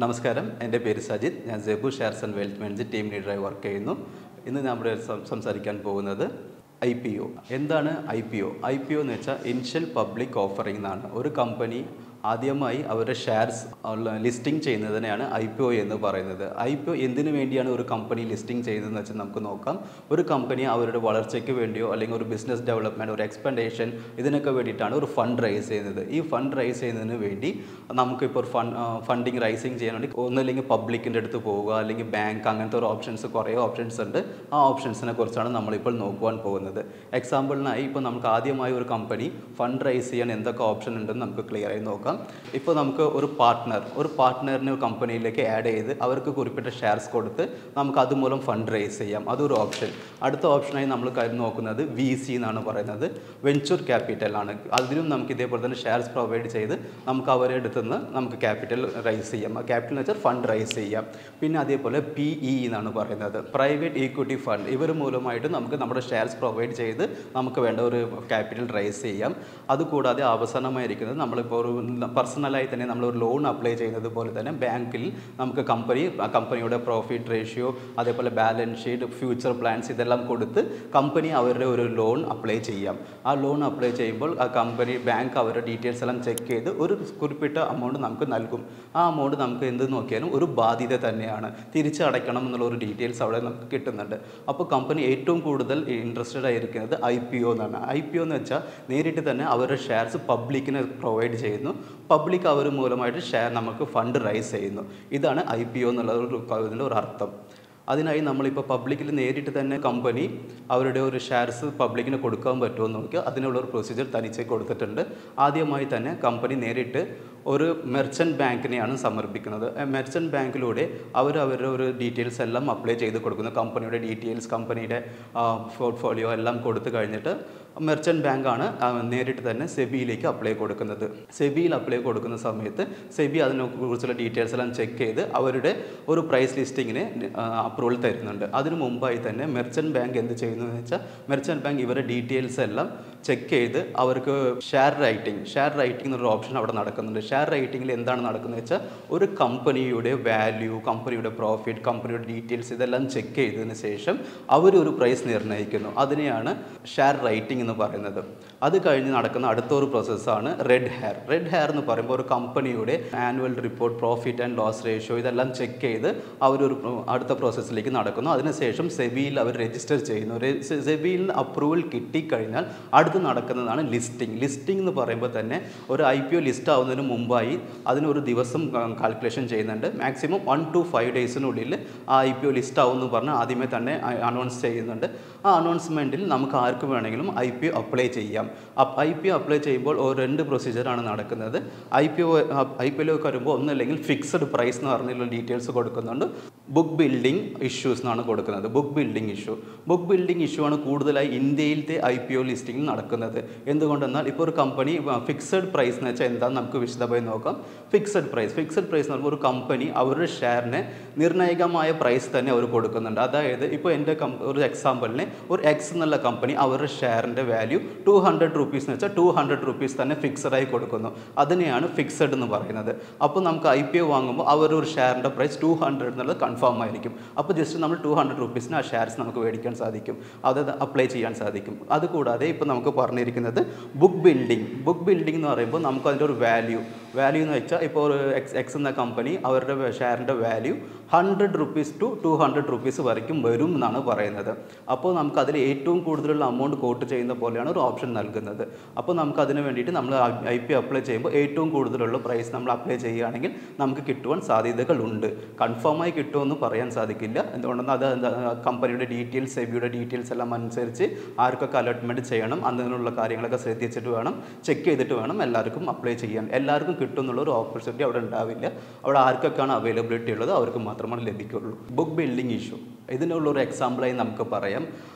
നമസ്കാരം എൻ്റെ പേര് സജിത് ഞാൻ ജെബു shares and wealth manage team ലീഡറായി വർക്ക് ചെയ്യുന്നു ഇന്ന് ഞാൻ ഇവിടെ സം- സംസാരിക്കാൻ പോകുന്നത് ഐ പി ഒ എന്താണ് I P O I P O എന്ന് വെച്ചാൽ ഇനിഷ്യൽ പബ്ലിക് ഓഫറിംഗ് എന്നാണ് ഒരു കമ്പനി ആദ്യമായി അവരുടെ ഷെയർസ് ലിസ്റ്റിംഗ് ചെയ്യുന്നതിനെയാണ് ഐ പി ഒ എന്ന് പറയുന്നത് ഐ പി ഒ എന്തിനു വേണ്ടിയാണ് ഒരു കമ്പനി ലിസ്റ്റിംഗ് ചെയ്യുന്നതെന്ന് വെച്ചാൽ നമുക്ക് നോക്കാം ഒരു കമ്പനി അവരുടെ വളർച്ചയ്ക്ക് വേണ്ടിയോ അല്ലെങ്കിൽ ഒരു ബിസിനസ് ഡെവലപ്മെൻറ്റ് ഒരു എക്സ്പെൻഡേഷൻ ഇതിനൊക്കെ വേണ്ടിയിട്ടാണ് ഒരു ഫണ്ട് റൈസ് ചെയ്യുന്നത് ഈ ഫണ്ട് റൈസ് ചെയ്യുന്നതിന് വേണ്ടി നമുക്കിപ്പോൾ ഒരു ഫണ്ട് ഫണ്ടിങ് റൈസിങ് ചെയ്യാൻ വേണ്ടി ഒന്നല്ലെങ്കിൽ പബ്ലിക്കിൻ്റെ അടുത്ത് പോവുക അല്ലെങ്കിൽ ബാങ്ക് അങ്ങനത്തെ ഒരു ഓപ്ഷൻസ് കുറേ ഓപ്ഷൻസ് ഉണ്ട് ആ ഓപ്ഷൻസിനെ കുറിച്ചാണ് നമ്മളിപ്പോൾ നോക്കുവാൻ പോകുന്നത് എക്സാമ്പിളിനായി ഇപ്പോൾ നമുക്ക് ആദ്യമായി ഒരു കമ്പനി ഫണ്ട് റൈസ് ചെയ്യാൻ എന്തൊക്കെ ഓപ്ഷൻ ഉണ്ടെന്ന് നമുക്ക് ക്ലിയർ ആയി നോക്കാം ഇപ്പോൾ നമുക്ക് ഒരു പാർട്ട്ണർ ഒരു പാർട്ട്ണറിനെ ഒരു കമ്പനിയിലേക്ക് ആഡ് ചെയ്ത് അവർക്ക് കുറിപ്പിട്ട ഷെയർസ് കൊടുത്ത് നമുക്ക് അതുമൂലം ഫണ്ട് റൈസ് ചെയ്യാം അതൊരു ഓപ്ഷൻ അടുത്ത ഓപ്ഷനായി നമ്മൾ കാര്യം നോക്കുന്നത് വി സി എന്നാണ് പറയുന്നത് വെഞ്ചർ ക്യാപിറ്റൽ ആണ് അതിനും നമുക്ക് ഇതേപോലെ തന്നെ ഷെയർസ് പ്രൊവൈഡ് ചെയ്ത് നമുക്ക് അവരുടെ അടുത്ത് നിന്ന് നമുക്ക് ക്യാപിറ്റൽ റൈസ് ചെയ്യാം ആ ക്യാപിറ്റൽ എന്ന് വെച്ചാൽ ഫണ്ട് റൈസ് ചെയ്യാം പിന്നെ അതേപോലെ പി ഇ എന്നാണ് പറയുന്നത് പ്രൈവറ്റ് ഈക്വിറ്റി ഫണ്ട് ഇവർ മൂലമായിട്ട് നമുക്ക് നമ്മുടെ ഷെയർസ് പ്രൊവൈഡ് ചെയ്ത് നമുക്ക് വേണ്ട ഒരു ക്യാപിറ്റൽ റൈസ് ചെയ്യാം അതുകൂടാതെ അവസാനമായിരിക്കുന്നത് നമ്മളിപ്പോൾ ഒരു പേഴ്സണലായി തന്നെ നമ്മൾ ഒരു ലോൺ അപ്ലൈ ചെയ്യുന്നത് പോലെ തന്നെ ബാങ്കിൽ നമുക്ക് കമ്പനി ആ കമ്പനിയുടെ പ്രോഫിറ്റ് റേഷ്യോ അതേപോലെ ബാലൻസ് ഷീറ്റ് ഫ്യൂച്ചർ പ്ലാൻസ് ഇതെല്ലാം കൊടുത്ത് കമ്പനി അവരുടെ ഒരു ലോൺ അപ്ലൈ ചെയ്യാം ആ ലോൺ അപ്ലൈ ചെയ്യുമ്പോൾ ആ കമ്പനി ബാങ്ക് അവരുടെ ഡീറ്റെയിൽസ് എല്ലാം ചെക്ക് ചെയ്ത് ഒരു കുറിപ്പിട്ട എമൗണ്ട് നമുക്ക് നൽകും ആ എമൗണ്ട് നമുക്ക് എന്ത് നോക്കിയാലും ഒരു ബാധ്യത തന്നെയാണ് തിരിച്ചടയ്ക്കണം എന്നുള്ള ഒരു ഡീറ്റെയിൽസ് അവിടെ നമുക്ക് കിട്ടുന്നുണ്ട് അപ്പോൾ കമ്പനി ഏറ്റവും കൂടുതൽ ഇൻട്രസ്റ്റഡ് ആയിരിക്കുന്നത് ഐ പി ഒ എന്നാണ് ഐ പി ഒ എന്ന് വെച്ചാൽ നേരിട്ട് തന്നെ അവരുടെ ഷെയർസ് പബ്ലിക്കിന് പ്രൊവൈഡ് ചെയ്യുന്നു പബ്ലിക് അവർ മൂലമായിട്ട് ഷെയർ നമുക്ക് ഫണ്ട് റൈസ് ചെയ്യുന്നു ഇതാണ് ഐ പി ഒ എന്നുള്ള ഒരു ഇതിൻ്റെ ഒരു അർത്ഥം അതിനായി നമ്മളിപ്പോൾ പബ്ലിക്കിൽ നേരിട്ട് തന്നെ കമ്പനി അവരുടെ ഒരു ഷെയർസ് പബ്ലിക്കിന് കൊടുക്കാൻ പറ്റുമോ എന്ന് നോക്കി അതിനുള്ള ഒരു പ്രൊസീജിയർ തനിച്ച് കൊടുത്തിട്ടുണ്ട് ആദ്യമായി തന്നെ കമ്പനി നേരിട്ട് ഒരു മെർച്ചൻറ്റ് ബാങ്കിനെയാണ് സമർപ്പിക്കുന്നത് മെർച്ചൻറ്റ് ബാങ്കിലൂടെ അവർ അവരുടെ ഒരു ഡീറ്റെയിൽസ് എല്ലാം അപ്ലൈ ചെയ്ത് കൊടുക്കുന്നു കമ്പനിയുടെ ഡീറ്റെയിൽസ് കമ്പനിയുടെ പോർട്ട്ഫോളിയോ എല്ലാം കൊടുത്തു കഴിഞ്ഞിട്ട് മെർച്ചൻറ്റ് ബാങ്കാണ് ആ, നേരിട്ട് തന്നെ സെബിയിലേക്ക് അപ്ലൈ കൊടുക്കുന്നത് സെബിയിൽ അപ്ലൈ കൊടുക്കുന്ന സമയത്ത് സെബി അതിനെക്കുറിച്ചുള്ള ഡീറ്റെയിൽസ് എല്ലാം ചെക്ക് ചെയ്ത് അവരുടെ ഒരു പ്രൈസ് ലിസ്റ്റിങ്ങിന് അപ്രൂവൽ തരുന്നുണ്ട് അതിനു മുമ്പായി തന്നെ മെർച്ചൻറ്റ് ബാങ്ക് എന്ത് ചെയ്യുന്നു എന്ന് വെച്ചാൽ മെർച്ചൻറ്റ് ബാങ്ക് ഇവരുടെ ഡീറ്റെയിൽസ് എല്ലാം ചെക്ക് ചെയ്ത് അവർക്ക് ഷെയർ റൈറ്റിംഗ് ഷെയർ റൈറ്റിംഗ് എന്നൊരു ഓപ്ഷൻ അവിടെ നടക്കുന്നുണ്ട് ഷെയർ റൈറ്റിംഗിൽ എന്താണ് നടക്കുന്നത് വെച്ചാൽ ഒരു കമ്പനിയുടെ വാല്യൂ കമ്പനിയുടെ പ്രോഫിറ്റ് കമ്പനിയുടെ ഡീറ്റെയിൽസ് ഇതെല്ലാം ചെക്ക് ചെയ്തതിന് ശേഷം അവർ ഒരു പ്രൈസ് നിർണ്ണയിക്കുന്നു അതിനെയാണ് ഷെയർ റൈറ്റിംഗ് എന്ന് പറയുന്നത് അത് കഴിഞ്ഞ് നടക്കുന്ന അടുത്തൊരു പ്രോസസ്സാണ് റെഡ് ഹെയർ റെഡ് ഹെയർ എന്ന് പറയുമ്പോൾ ഒരു കമ്പനിയുടെ annual report profit and loss ratio ഇതെല്ലാം ചെക്ക് ചെയ്ത് അവരൊരു അടുത്ത പ്രോസസ്സിലേക്ക് നടക്കുന്നു അതിനുശേഷം സെബിയിൽ അവർ രജിസ്റ്റർ ചെയ്യുന്നു സെബിയിൽ അപ്രൂവൽ കിട്ടിക്കഴിഞ്ഞാൽ അടുത്ത് നടക്കുന്നതാണ് ലിസ്റ്റിംഗ് ലിസ്റ്റിംഗ് എന്ന് പറയുമ്പോൾ തന്നെ ഒരു ഐ പി ഒ ലിസ്റ്റ് ആവുന്നതിന് മുമ്പായി അതിനൊരു ദിവസം കാൽക്കുലേഷൻ ചെയ്യുന്നുണ്ട് മാക്സിമം വൺ ടു ഫൈവ് ഡേയ്സിനുള്ളിൽ ആ ഐ പി ഒ ലിസ്റ്റ് ആവും എന്ന് പറഞ്ഞ് ആദ്യമേ തന്നെ അനൗൺസ് ചെയ്യുന്നുണ്ട് ആ അനൗൺസ്മെൻറ്റിൽ നമുക്ക് ആർക്ക് വേണമെങ്കിലും ഐ പി ഒ അപ്ലൈ ചെയ്യാം ഐ പി ഒ അപ്ലൈ ചെയ്യുമ്പോൾ ഒരു രണ്ട് പ്രൊസീജിയറാണ് നടക്കുന്നത് I P O I P ഒയിലേക്ക് വരുമ്പോൾ ഒന്നല്ലെങ്കിൽ ഫിക്സഡ് പ്രൈസ് എന്ന് പറഞ്ഞിട്ടുള്ള ഡീറ്റെയിൽസ് കൊടുക്കുന്നുണ്ട് ബുക്ക് ബിൽഡിംഗ് ഇഷ്യൂസ് എന്നാണ് കൊടുക്കുന്നത് book building issue book building issue ആണ് കൂടുതലായി ഇന്ത്യയിലത്തെ ഐ പി ഒ ലിസ്റ്റിംഗിൽ നടക്കുന്നത് എന്തുകൊണ്ടെന്നാൽ ഇപ്പോൾ ഒരു കമ്പനി ഫിക്സഡ് പ്രൈസ് എന്ന് വെച്ചാൽ എന്താണെന്ന് നമുക്ക് വിശദമായി നോക്കാം ഫിക്സഡ് പ്രൈസ് ഫിക്സഡ് പ്രൈസ് എന്ന് പറയുമ്പോൾ ഒരു കമ്പനി അവരുടെ ഷെയറിന് നിർണായകമായ പ്രൈസ് തന്നെ അവർ കൊടുക്കുന്നുണ്ട് അതായത് ഇപ്പോൾ എൻ്റെ കം ഒരു എക്സാമ്പിളിന് ഒരു എക്സ് എന്നുള്ള കമ്പനി അവരുടെ ഷെയറിൻ്റെ വാല്യൂ ടു ഹൺഡ്രഡ് റുപ്പീസ് എന്ന് വെച്ചാൽ ടു ഹൺഡ്രഡ് റുപ്പീസ് തന്നെ ഫിക്സഡായി കൊടുക്കുന്നു അതിനെയാണ് ഫിക്സഡ് എന്ന് പറയുന്നത് അപ്പോൾ നമുക്ക് ഐ പി ഒ വാങ്ങുമ്പോൾ അവരുടെ ഒരു ഷെയറിൻ്റെ പ്രൈസ് ടു ഹൺഡ്രഡ് എന്നുള്ളത് കൺഫേം ആയിരിക്കും അപ്പോൾ ജസ്റ്റ് നമ്മൾ ടു ഹൺഡ്രഡ് റുപ്പീസിന് ആ ഷെയർസ് നമുക്ക് മേടിക്കാൻ സാധിക്കും അത് അപ്ലൈ ചെയ്യാൻ സാധിക്കും അതുകൂടാതെ ഇപ്പോൾ നമുക്ക് പറഞ്ഞിരിക്കുന്നത് ബുക്ക് ബിൽഡിംഗ് ബുക്ക് ബിൽഡിംഗ് എന്ന് പറയുമ്പോൾ നമുക്ക് അതിൻ്റെ ഒരു വാല്യൂ വാല്യൂ എന്ന് വെച്ചാൽ ഇപ്പോൾ ഒരു എക്സ് എക്സ് എന്ന കമ്പനി അവരുടെ ഷെയറിൻ്റെ value hundred rupees two two hundred rupees വരയ്ക്കും വരും എന്നാണ് പറയുന്നത് അപ്പോൾ നമുക്ക് അതിൽ ഏറ്റവും കൂടുതലുള്ള എമൗണ്ട് കോട്ട് ചെയ്യുന്ന പോലെയാണ് ഒരു ഓപ്ഷൻ നൽകുന്നത് അപ്പോൾ നമുക്ക് അതിന് വേണ്ടിയിട്ട് നമ്മൾ ഐ പി അപ്ലൈ ചെയ്യുമ്പോൾ ഏറ്റവും കൂടുതലുള്ള പ്രൈസ് നമ്മൾ അപ്ലൈ ചെയ്യുകയാണെങ്കിൽ നമുക്ക് കിട്ടുവാൻ സാധ്യതകളുണ്ട് കൺഫേമായി കിട്ടുമെന്ന് പറയാൻ സാധിക്കില്ല എന്തുകൊണ്ടെന്നാൽ അത് എന്താ കമ്പനിയുടെ ഡീറ്റെയിൽസ് സെബിയുടെ ഡീറ്റെയിൽസ് എല്ലാം അനുസരിച്ച് ആർക്കൊക്കെ അലോട്ട്മെൻറ്റ് ചെയ്യണം അതിനുള്ള കാര്യങ്ങളൊക്കെ ശ്രദ്ധിച്ചിട്ട് വേണം ചെക്ക് ചെയ്തിട്ട് വേണം എല്ലാവർക്കും അപ്ലൈ ചെയ്യാൻ എല്ലാവർക്കും കിട്ടും എന്നുള്ള ഒരു ഓപ്പർച്യൂണിറ്റി അവിടെ ഉണ്ടാവില്ല അവിടെ ആർക്കൊക്കെയാണ് അവൈലബിലിറ്റി ഉള്ളത് അവർക്ക് മാത്രമാണ് ലഭിക്കുള്ളൂ ബുക്ക് ബിൽഡിംഗ് ഇഷ്യൂ ഇതിനുള്ള ഒരു എക്സാമ്പിളായി നമുക്ക് പറയാം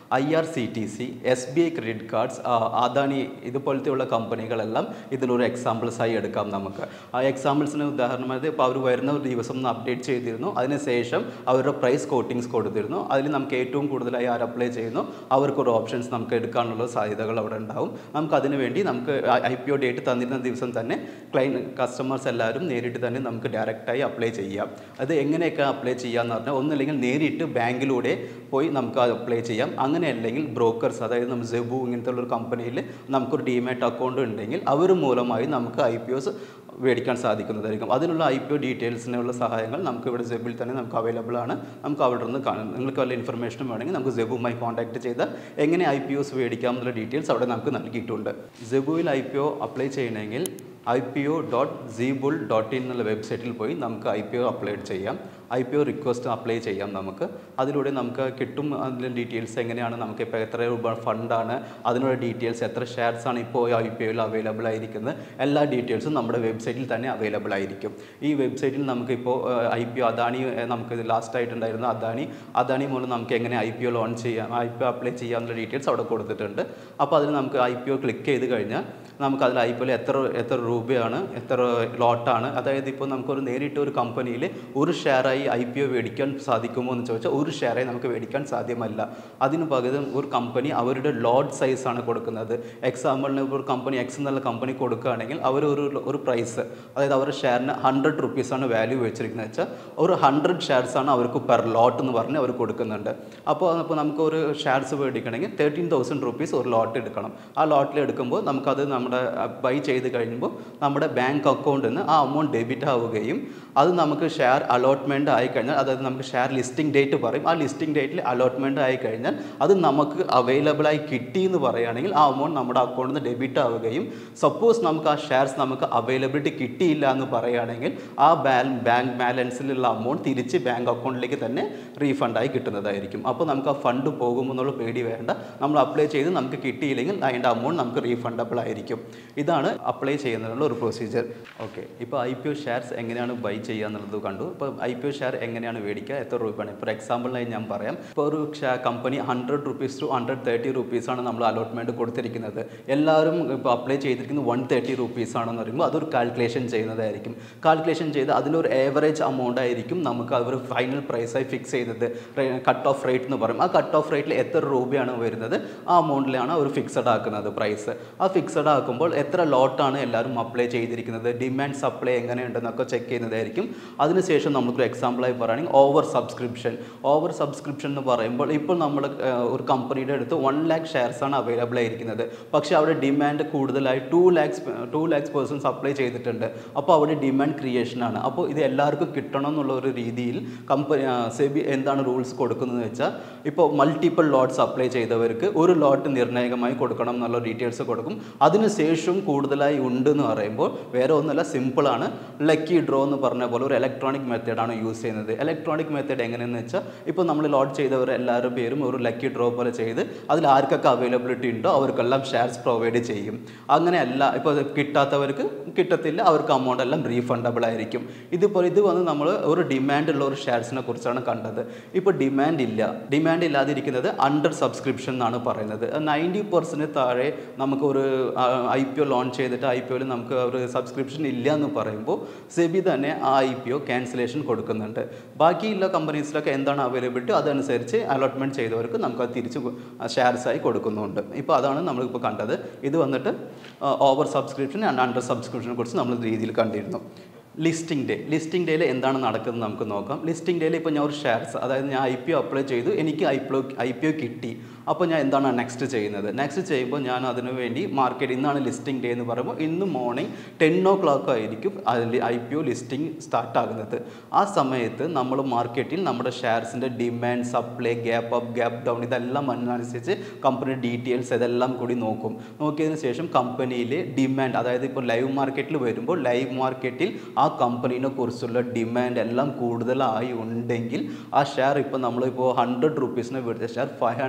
I R C T C S B I credit cards Adani ഇതുപോലത്തെയുള്ള കമ്പനികളെല്ലാം ഇതിലൊരു എക്സാമ്പിൾസ് ആയി എടുക്കാം നമുക്ക് ആ എക്സാമ്പിൾസിന് ഉദാഹരണമായിട്ട് ഇപ്പോൾ അവർ വരുന്ന ഒരു ദിവസം ഒന്ന് അപ്ഡേറ്റ് ചെയ്തിരുന്നു അതിനുശേഷം അവരുടെ പ്രൈസ് കോട്ടിങ്സ് കൊടുത്തിരുന്നു അതിൽ നമുക്ക് ഏറ്റവും കൂടുതലായി ആര് അപ്ലൈ ചെയ്യുന്നു അവർക്കൊരു ഓപ്ഷൻസ് നമുക്ക് എടുക്കാനുള്ള സാധ്യതകൾ അവിടെ ഉണ്ടാവും നമുക്ക് അതിന് വേണ്ടി നമുക്ക് ഐ പി ഒ ഡേറ്റ് തന്നിരുന്ന ദിവസം തന്നെ ക്ലൈൻ കസ്റ്റമേഴ്സ് എല്ലാവരും നേരിട്ട് തന്നെ നമുക്ക് ഡയറക്റ്റായി അപ്ലൈ ചെയ്യാം അത് എങ്ങനെയൊക്കെ അപ്ലൈ ചെയ്യാമെന്ന് പറഞ്ഞാൽ ഒന്നില്ലെങ്കിൽ നേരിട്ട് ബാങ്കിലൂടെ പോയി നമുക്ക് അത് അപ്ലൈ ചെയ്യാം അങ്ങനെ അല്ലെങ്കിൽ ബ്രോക്കേഴ്സ് അതായത് നമ്മൾ സെബു ഇങ്ങനത്തെ ഉള്ള ഒരു കമ്പനിയിൽ നമുക്കൊരു ഡിമാറ്റ് അക്കൗണ്ട് ഉണ്ടെങ്കിൽ അവർ മൂലമായി നമുക്ക് ഐ പി ഒസ് മേടിക്കാൻ സാധിക്കുന്നതായിരിക്കും അതിനുള്ള ഐ പി ഒ ഡീറ്റെയിൽസിനുള്ള സഹായങ്ങൾ നമുക്ക് ഇവിടെ സെബിൽ തന്നെ നമുക്ക് അവൈലബിൾ ആണ് നമുക്ക് അവിടെ നിന്ന് കാണാം നിങ്ങൾക്ക് വല്ല ഇൻഫർമേഷനും വേണമെങ്കിൽ നമുക്ക് സെബുമായി കോൺടാക്ട് ചെയ്താൽ എങ്ങനെ ഐ പി ഒസ് മേടിക്കാം എന്നുള്ള ഡീറ്റെയിൽസ് അവിടെ നമുക്ക് നൽകിയിട്ടുണ്ട് സെബുവിൽ ഐ പി ഒ അപ്ലൈ ചെയ്യണമെങ്കിൽ ഐ പി ഒ ഡോട്ട് സീബുൾ ഡോട്ട് ഇൻ എന്നുള്ള വെബ്സൈറ്റിൽ പോയി നമുക്ക് ഐ പി ഒ അപ്ലൈ ചെയ്യാം I P O request apply ചെയ്യാം നമുക്ക് അതിലൂടെ നമുക്ക് കിട്ടും അതിൻ്റെ ഡീറ്റെയിൽസ് എങ്ങനെയാണ് നമുക്ക് ഇപ്പോൾ എത്ര രൂപ ഫണ്ടാണ് അതിനുള്ള ഡീറ്റെയിൽസ് എത്ര ഷെയർസ് ആണ് ഇപ്പോൾ ഐ പി ഒയിൽ അവൈലബിൾ ആയിരിക്കുന്നത് എല്ലാ ഡീറ്റെയിൽസും നമ്മുടെ വെബ്സൈറ്റിൽ തന്നെ അവൈലബിൾ ആയിരിക്കും ഈ വെബ്സൈറ്റിൽ നമുക്കിപ്പോൾ ഐ പി ഒ അദാനി ഏഹ്, നമുക്ക് ലാസ്റ്റ് ആയിട്ടുണ്ടായിരുന്ന അദാനി അദാനി മൂലം നമുക്ക് എങ്ങനെ ഐ പി ഒ ലോൺ ചെയ്യാം ഐ പി ഒ അപ്ലൈ ചെയ്യാമെന്നുള്ള ഡീറ്റെയിൽസ് അവിടെ കൊടുത്തിട്ടുണ്ട് അപ്പോൾ അതിൽ നമുക്ക് ഐ പി ഒ ക്ലിക്ക് ചെയ്ത് കഴിഞ്ഞാൽ നമുക്ക് അതിൽ ഐ പി ഒയിൽ എത്ര എത്ര രൂപയാണ് എത്ര ലോട്ടാണ് അതായത് ഇപ്പോൾ നമുക്കൊരു നേരിട്ട് ഒരു കമ്പനിയിൽ ഒരു ഷെയറായി ഐ പി ഒ മേടിക്കാൻ സാധിക്കുമോ എന്ന് ചോദിച്ചാൽ ഒരു ഷെയറായി നമുക്ക് മേടിക്കാൻ സാധ്യമല്ല അതിന് പകരം ഒരു കമ്പനി അവരുടെ ലോഡ് സൈസാണ് കൊടുക്കുന്നത് എക്സാമ്പിളിന് ഇപ്പോൾ ഒരു കമ്പനി എക്സ് എന്നുള്ള കമ്പനി കൊടുക്കുകയാണെങ്കിൽ അവർ ഒരു ഒരു പ്രൈസ് അതായത് അവരുടെ ഷെയറിന് ഹൺഡ്രഡ് റുപ്പീസാണ് വാല്യൂ വെച്ചിരിക്കുന്നത് വെച്ചാൽ ഒരു ഹൺഡ്രഡ് ഷെയർസാണ് അവർക്ക് പെർ ലോട്ട് എന്ന് പറഞ്ഞ് അവർ കൊടുക്കുന്നുണ്ട് അപ്പോൾ അപ്പോൾ നമുക്ക് ഒരു ഷെയർസ് മേടിക്കണമെങ്കിൽ തേർട്ടീൻ തൗസൻഡ് റുപ്പീസ് ഒരു ലോട്ട് എടുക്കണം ആ ലോട്ടിൽ എടുക്കുമ്പോൾ നമുക്കത് നമ്മുടെ ബൈ ചെയ്ത് കഴിയുമ്പോൾ നമ്മുടെ ബാങ്ക് അക്കൗണ്ടിൽ നിന്ന് ആ അമൗണ്ട് ഡെബിറ്റ് ആവുകയും അത് നമുക്ക് ഷെയർ അലോട്ട്മെൻറ്റ് ആയി കഴിഞ്ഞാൽ അതായത് നമുക്ക് ഷെയർ ലിസ്റ്റിംഗ് ഡേറ്റ് പറയും ആ ലിസ്റ്റിംഗ് ഡേറ്റിൽ അലോട്ട്മെൻറ്റ് ആയി കഴിഞ്ഞാൽ അത് നമുക്ക് അവൈലബിൾ ആയി കിട്ടി എന്ന് പറയുകയാണെങ്കിൽ ആ അമൗണ്ട് നമ്മുടെ അക്കൗണ്ടിൽ നിന്ന് ഡെബിറ്റ് ആവുകയും സപ്പോസ് നമുക്ക് ആ ഷെയർസ് നമുക്ക് അവൈലബിലിറ്റി കിട്ടിയില്ല എന്ന് പറയുകയാണെങ്കിൽ ആ ബാല ബാങ്ക് ബാലൻസിലുള്ള അമൗണ്ട് തിരിച്ച് ബാങ്ക് അക്കൗണ്ടിലേക്ക് തന്നെ റീഫണ്ടായി കിട്ടുന്നതായിരിക്കും അപ്പോൾ നമുക്ക് ആ ഫണ്ട് പോകുമെന്നുള്ള പേടി വേണ്ട നമ്മൾ അപ്ലൈ ചെയ്ത് നമുക്ക് കിട്ടിയില്ലെങ്കിൽ അതിൻ്റെ അമൗണ്ട് നമുക്ക് റീഫണ്ടബിൾ ആയിരിക്കും ഇതാണ് അപ്ലൈ ചെയ്യുന്നതിനുള്ള ഒരു പ്രൊസീജിയർ ഓക്കെ ഇപ്പോൾ ഐ പി ഒ ഷെയർസ് എങ്ങനെയാണ് ബൈ ചെയ്യുക എന്നുള്ളത് കണ്ടു ഇപ്പോൾ ഐ പി ഒ ഷെയർ എങ്ങനെയാണ് മേടിക്കുക എത്ര രൂപയാണ് ഇപ്പോൾ എക്സാമ്പിളിനായി ഞാൻ പറയാം ഇപ്പോൾ ഒരു company hundred rupees two hundred thirty റുപ്പീസാണ് നമ്മൾ അലോട്ട്മെൻറ്റ് കൊടുത്തിരിക്കുന്നത് എല്ലാവരും ഇപ്പോൾ അപ്ലൈ ചെയ്തിരിക്കുന്നത് വൺ തേർട്ടി റുപ്പീസ് ആണെന്ന് പറയുമ്പോൾ അതൊരു കാൽക്കുലേഷൻ ചെയ്യുന്നതായിരിക്കും കാൽക്കുലേഷൻ ചെയ്ത് അതിലൊരു ഏവറേജ് അമൗണ്ട് ആയിരിക്കും നമുക്ക് അവർ ഫൈനൽ പ്രൈസായി ഫിക്സ് ചെയ്തത് കട്ട് ഓഫ് റേറ്റ് എന്ന് പറയും ആ കട്ട് ഓഫ് റേറ്റിൽ എത്ര രൂപയാണ് വരുന്നത് ആ അമൗണ്ടിലാണ് അവർ ഫിക്സഡ് ആക്കുന്നത് പ്രൈസ് ആ ഫിക്സഡ് ആക്കുമ്പോൾ എത്ര ലോട്ടാണ് എല്ലാവരും അപ്ലൈ ചെയ്തിരിക്കുന്നത് ഡിമാൻഡ് സപ്ലൈ എങ്ങനെയുണ്ടെന്നൊക്കെ ചെക്ക് ചെയ്യുന്നതായിരിക്കും അതിനുശേഷം നമുക്കൊരു എക്സാമ്പിളായി പറയുകയാണെങ്കിൽ ഓവർ സബ്സ്ക്രിപ്ഷൻ ഓവർ സബ്സ്ക്രിപ്ഷൻ എന്ന് പറയുമ്പോൾ ഇപ്പോൾ നമ്മൾ ഒരു കമ്പനിയുടെ അടുത്ത് വൺ ലാക്ക് ഷെയർസ് ആണ് അവൈലബിൾ ആയിരിക്കുന്നത് പക്ഷേ അവിടെ ഡിമാൻഡ് കൂടുതലായി two lakhs two lakhs persons apply ചെയ്തിട്ടുണ്ട് അപ്പോൾ അവിടെ ഡിമാൻഡ് ക്രിയേഷൻ ആണ് അപ്പോൾ ഇത് എല്ലാവർക്കും കിട്ടണം എന്നുള്ള ഒരു രീതിയിൽ കമ്പനി സെബി എന്താണ് റൂൾസ് കൊടുക്കുന്നത് വെച്ചാൽ ഇപ്പോൾ മൾട്ടിപ്പിൾ ലോട്ട്സ് അപ്ലൈ ചെയ്തവർക്ക് ഒരു ലോട്ട് നിർണായകമായി കൊടുക്കണം എന്നുള്ള ഡീറ്റെയിൽസ് കൊടുക്കും അതിനുശേഷം കൂടുതലായി ഉണ്ട് എന്ന് പറയുമ്പോൾ വേറെ ഒന്നുമല്ല സിമ്പിളാണ് ലക്കി ഡ്രോ എന്ന് പറഞ്ഞ പോലെ ഒരു ഇലക്ട്രോണിക് മെത്തേഡാണ് യൂസ് ചെയ്യുന്നത് ഇലക്ട്രോണിക് മെത്തേഡ് എങ്ങനെയെന്ന് വെച്ചാൽ ഇപ്പോൾ നമ്മൾ ലോഡ് ചെയ്തവർ എല്ലാവരുടെ പേരും ഒരു ലക്കി ഡ്രോ പോലെ ചെയ്ത് അതിൽ ആർക്കൊക്കെ അവൈലബിലിറ്റി ഉണ്ടോ അവർക്കെല്ലാം ഷെയർസ് പ്രൊവൈഡ് ചെയ്യും അങ്ങനെയല്ല ഇപ്പോൾ അത് കിട്ടാത്തവർക്ക് കിട്ടത്തില്ല അവർക്ക് അമൗണ്ട് എല്ലാം റീഫണ്ടബിൾ ആയിരിക്കും ഇതുപോലെ ഇത് വന്ന് നമ്മൾ ഒരു ഡിമാൻഡ് ഉള്ള ഒരു ഷെയർസിനെ കുറിച്ചാണ് കണ്ടത് ഇപ്പോൾ ഡിമാൻഡ് ഇല്ല ഡിമാൻഡ് ഇല്ലാതിരിക്കുന്നത് അണ്ടർ സബ്സ്ക്രിപ്ഷൻ എന്നാണ് പറയുന്നത് നയൻറ്റി പെർസെൻറ്റ് താഴെ നമുക്കൊരു ഐ പി ഒ ലോഞ്ച് ചെയ്തിട്ട് ഐ പി ഒയിൽ നമുക്ക് ഒരു സബ്സ്ക്രിപ്ഷൻ ഇല്ല എന്ന് പറയുമ്പോൾ സെബി തന്നെ ആ ഐ പി ഒ ക്യാൻസലേഷൻ കൊടുക്കുന്നുണ്ട് ബാക്കിയുള്ള കമ്പനീസിലൊക്കെ എന്താണ് അവൈലബിലിറ്റി അതനുസരിച്ച് അലോട്ട്മെൻറ്റ് ചെയ്തവർക്ക് നമുക്ക് അത് തിരിച്ച് ഷെയർസായി കൊടുക്കുന്നുണ്ട് ഇപ്പോൾ അതാണ് നമ്മളിപ്പോൾ കണ്ടത് ഇത് വന്നിട്ട് ഓവർ സബ്സ്ക്രിപ്ഷൻ ആൻഡ് അണ്ടർ സബ്സ്ക്രിപ്ഷനെ കുറിച്ച് നമ്മൾ രീതിയിൽ കണ്ടിരുന്നു ലിസ്റ്റിംഗ് ഡേ ലിസ്റ്റിംഗ് ഡേയിൽ എന്താണ് നടക്കുന്നത് നമുക്ക് നോക്കാം ലിസ്റ്റിംഗ് ഡേയിൽ ഇപ്പോൾ ഞാൻ ഒരു ഷെയർസ് അതായത് ഞാൻ ഐ പി ഒ അപ്ലൈ ചെയ്തു എനിക്ക് I P O I P O കിട്ടി അപ്പോൾ ഞാൻ എന്താണ് നെക്സ്റ്റ് ചെയ്യുന്നത് നെക്സ്റ്റ് ചെയ്യുമ്പോൾ ഞാൻ അതിനു വേണ്ടി മാർക്കറ്റ് ഇന്നാണ് ലിസ്റ്റിംഗ് ഡേ എന്ന് പറയുമ്പോൾ ഇന്ന് മോർണിംഗ് ടെൻ ഓ ക്ലോക്ക് ആയിരിക്കും അതിൽ I P O listing start ആകുന്നത് ആ സമയത്ത് നമ്മൾ മാർക്കറ്റിൽ നമ്മുടെ ഷെയർസിൻ്റെ demand supply gap up gap down ഇതെല്ലാം അനുസരിച്ച് കമ്പനി ഡീറ്റെയിൽസ് ഇതെല്ലാം കൂടി നോക്കും നോക്കിയതിന് ശേഷം കമ്പനിയിലെ ഡിമാൻഡ് അതായത് ഇപ്പോൾ ലൈവ് മാർക്കറ്റിൽ വരുമ്പോൾ ലൈവ് മാർക്കറ്റിൽ ആ കമ്പനീനെ കുറിച്ചുള്ള ഡിമാൻഡ് എല്ലാം കൂടുതലായി ഉണ്ടെങ്കിൽ ആ ഷെയർ ഇപ്പോൾ നമ്മളിപ്പോൾ ഹൺഡ്രഡ് റുപ്പീസിന് മേടിച്ച ഷെയർ ഫൈവ് ഹൺഡ്രഡ്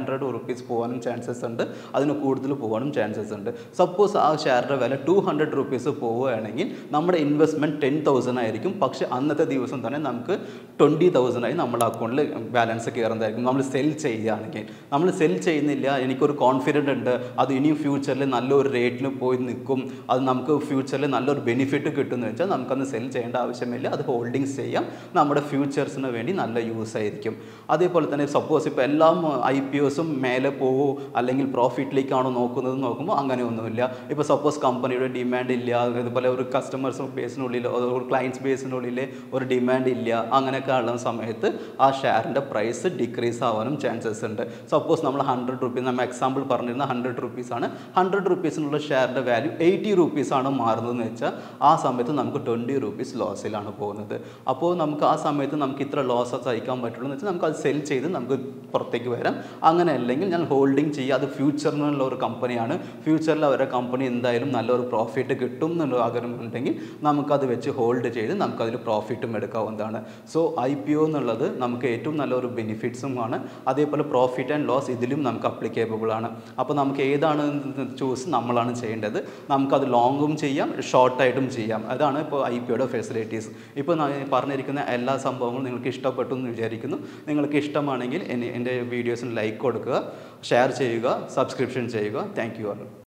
റുപ്പീസ് പോകാനും ചാൻസസ് ഉണ്ട് അതിന് കൂടുതൽ പോകാനും ചാൻസസ് ഉണ്ട് സപ്പോസ് ആ ഷെയറിൻ്റെ വില ടു ഹൺഡ്രഡ് റുപ്പീസ് പോവുകയാണെങ്കിൽ നമ്മുടെ ഇൻവെസ്റ്റ്മെൻറ്റ് ടെൻ തൗസൻഡ് ആയിരിക്കും പക്ഷേ അന്നത്തെ ദിവസം തന്നെ നമുക്ക് ട്വൻറ്റി തൗസൻഡ് ആയി നമ്മുടെ അക്കൗണ്ടിൽ ബാലൻസ് കയറുന്നതായിരിക്കും നമ്മൾ സെൽ ചെയ്യുകയാണെങ്കിൽ നമ്മൾ സെൽ ചെയ്യുന്നില്ല എനിക്കൊരു കോൺഫിഡൻ്റ് ഉണ്ട് അത് ഇനിയും ഫ്യൂച്ചറിൽ നല്ലൊരു റേറ്റിൽ പോയി നിൽക്കും അത് നമുക്ക് ഫ്യൂച്ചറിൽ നല്ലൊരു ബെനിഫിറ്റ് കിട്ടുമെന്ന് വെച്ചാൽ നമുക്കന്ന് സെൽ ചെയ്യേണ്ട ആവശ്യമില്ല അത് ഹോൾഡിങ്സ് ചെയ്യാം നമ്മുടെ ഫ്യൂച്ചേഴ്സിന് വേണ്ടി നല്ല യൂസ് ആയിരിക്കും അതേപോലെ തന്നെ സപ്പോസ് ഇപ്പോൾ എല്ലാം ഐ പി ഒസും മേലെ പോവോ അല്ലെങ്കിൽ പ്രോഫിറ്റിലേക്കാണോ നോക്കുന്നത് നോക്കുമ്പോൾ അങ്ങനെയൊന്നുമില്ല ഇപ്പോൾ സപ്പോസ് കമ്പനിയുടെ ഡിമാൻഡ് ഇല്ല ഇതുപോലെ ഒരു കസ്റ്റമേഴ്സ് ബേസിനുള്ളിൽ ഒരു ക്ലയൻസ് ബേസിനുള്ളിൽ ഒരു ഡിമാൻഡ് ഇല്ല അങ്ങനെയൊക്കെ ഉള്ള സമയത്ത് ആ ഷെയറിൻ്റെ പ്രൈസ് ഡിക്രീസ് ആവാനും ചാൻസസ് ഉണ്ട് സപ്പോസ് നമ്മൾ ഹൺഡ്രഡ് റുപ്പീസ് നമ്മൾ എക്സാമ്പിൾ പറഞ്ഞിരുന്ന ഹൺഡ്രഡ് റുപ്പീസാണ് ഹൺഡ്രഡ് റുപ്പീസിനുള്ള ഷെയറിൻ്റെ വാല്യൂ എയ്റ്റി റുപ്പീസാണ് മാറുന്നതെന്ന് വെച്ചാൽ ആ സമയത്ത് നമുക്ക് ട്വൻറ്റി റുപ്പീസ് ലോസിലാണ് പോകുന്നത് അപ്പോൾ നമുക്ക് ആ സമയത്ത് നമുക്ക് ഇത്ര ലോസ് സഹിക്കാൻ പറ്റുള്ളൂ എന്ന് വെച്ചാൽ നമുക്ക് അത് സെൽ ചെയ്ത് നമുക്ക് പുറത്തേക്ക് വരാം അങ്ങനെ അല്ലെങ്കിൽ ഞാൻ ഹോൾഡിംഗ് ചെയ്യുക അത് ഫ്യൂച്ചറിനുള്ള ഒരു കമ്പനിയാണ് ഫ്യൂച്ചറിൽ അവരുടെ കമ്പനി എന്തായാലും നല്ലൊരു പ്രോഫിറ്റ് കിട്ടും എന്നുള്ള ആഗ്രഹം ഉണ്ടെങ്കിൽ നമുക്കത് വെച്ച് ഹോൾഡ് ചെയ്ത് നമുക്കതിൽ പ്രോഫിറ്റും എടുക്കാവുന്നതാണ് സോ ഐ പി ഒ എന്നുള്ളത് നമുക്ക് ഏറ്റവും നല്ലൊരു ബെനിഫിറ്റ്സും ആണ് അതേപോലെ പ്രോഫിറ്റ് ആൻഡ് ലോസ് ഇതിലും നമുക്ക് അപ്ലിക്കേബിൾ ആണ് അപ്പോൾ നമുക്ക് ഏതാണ് ചൂസ് നമ്മളാണ് ചെയ്യേണ്ടത് നമുക്കത് ലോങ്ങും ചെയ്യാം ഷോർട്ടായിട്ടും ചെയ്യാം അതാണ് ഇപ്പോൾ ഐ പി ഒയുടെ ഫെസിലിറ്റീസ് ഇപ്പോൾ ഞാൻ പറഞ്ഞിരിക്കുന്ന എല്ലാ സംഭവങ്ങളും നിങ്ങൾക്ക് ഇഷ്ടപ്പെട്ടു എന്ന് വിചാരിക്കുന്നു നിങ്ങൾക്ക് ഇഷ്ടമാണെങ്കിൽ എന്നെ എൻ്റെ വീഡിയോസിന് ലൈക്ക് കൊടുക്കുക ഷെയർ ചെയ്യുക സബ്സ്ക്രിപ്ഷൻ ചെയ്യുക താങ്ക് യു ആണ്